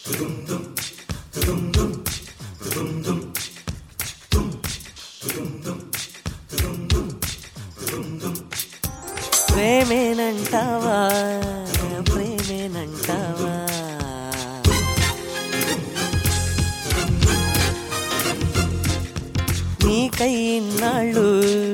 ప్రేమేనంటావా ప్రేమేనంటావా నీకై ఇన్నాళ్ళు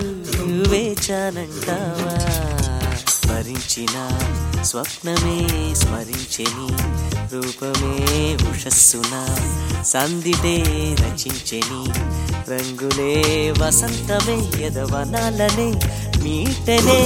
వేచానంటావా స్మరించిన స్వప్నమే స్మరించెని రూపమే ఉషస్సున సందిటే రచించెని రంగులే వసంతమే ఎదవనాలనే మీటనే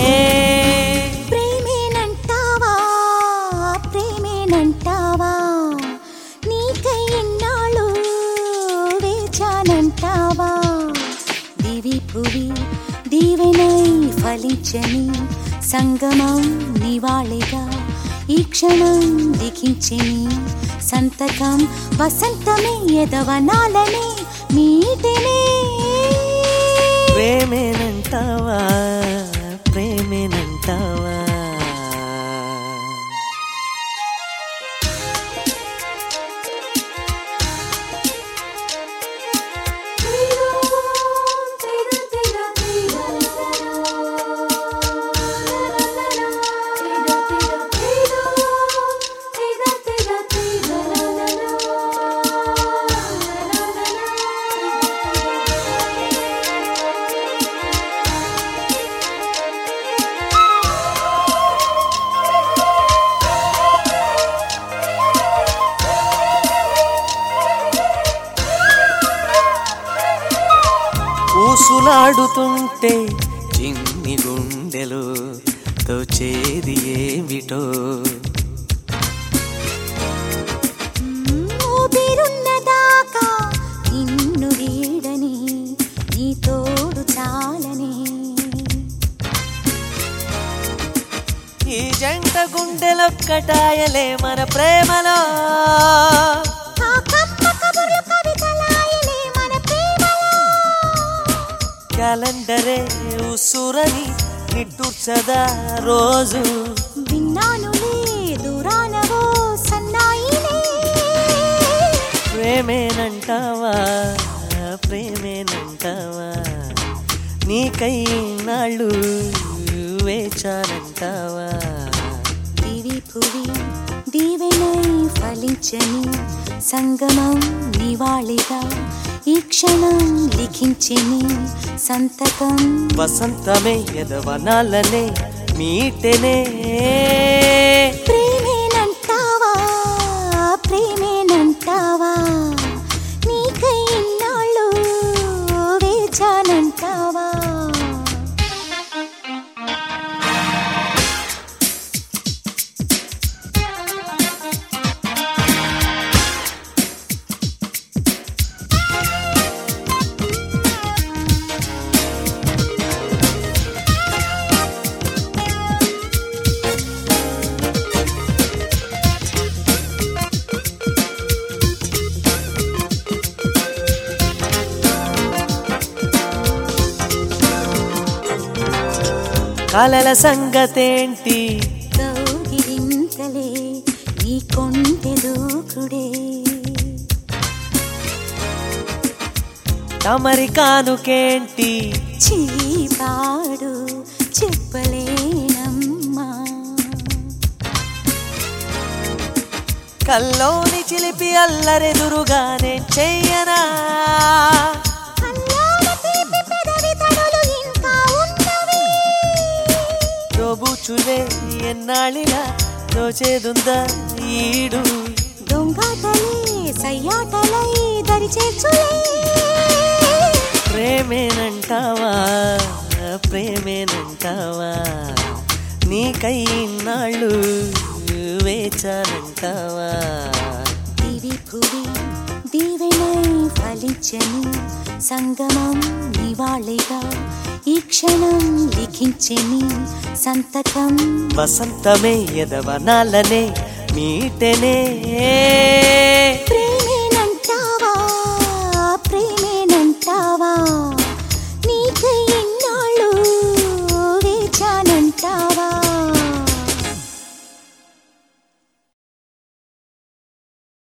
ప్రేమేనంటావా ప్రేమేనంటావా నీకై ఎన్నాళ్ళు వేచానంటావా దివి పువి దీవెనై ఫలించని సంగమం నివాళిగా ఈ క్షణం లిఖించని సంతకం వసంతమే ఎదవనాలనే మీటనే ప్రేమేనంటావా ప్రేమేనంటావా ఊసులాడుతుంటే చిన్ని గుండెలు తోచేది ఏమిటో ఊపిరున్నదాకా నిన్ను వీడని నీ తోడు చాలని ఈ జంట గుండెలొక్కటాయలే మన ప్రేమలో ఆ కమ్మ కబుర్లు కవితలాయలే మన ప్రేమలో క్యాలెండరే ఉసురని నిట్టూర్చదా రోజు విన్నానులే దూరానవో సన్నాయిలే ప్రేమేనంటావా ప్రేమేనంటావా నీకై నాళ్ళు వేచానంటావా దివి పువి దీవెనై ఫలించని సంగమం నివాళిగా ఈ క్షణం లిఖించని సంతకం వసంతమే ఎదవనాలనే మీటెనే ప్రేమేనంటావా ప్రేమేనంటావా నీకై ఇన్నాళ్ళు వేచానంటావా కలల సంగతేంటి కౌగిలింతలే నీ కొంటె దూకుడే తమరి కానుకేంటి చీపాడు చెప్పలేనమ్మా కల్లోని చిలిపి అల్లరెదురుగానే చెయ్యనా అల్లాడ తీపి పెదవి తడులు ఇంకా ఉన్నవి దోబూచులే ఎన్నాళ్ళిగా దోచేదుందా ఈడు దొంగాటలే సయ్యాటలై దరి చేర్చులే ప్రేమేనంటావా ప్రేమేనంటావా నీకై నాళ్ళు వేచానంటావా దివి భువి దీవెనై ఫలించని సంగమం నివాళిగా ఈ క్షణం లిఖించని సంతకం వసంతమే ఎదవనాలనే మీటెనే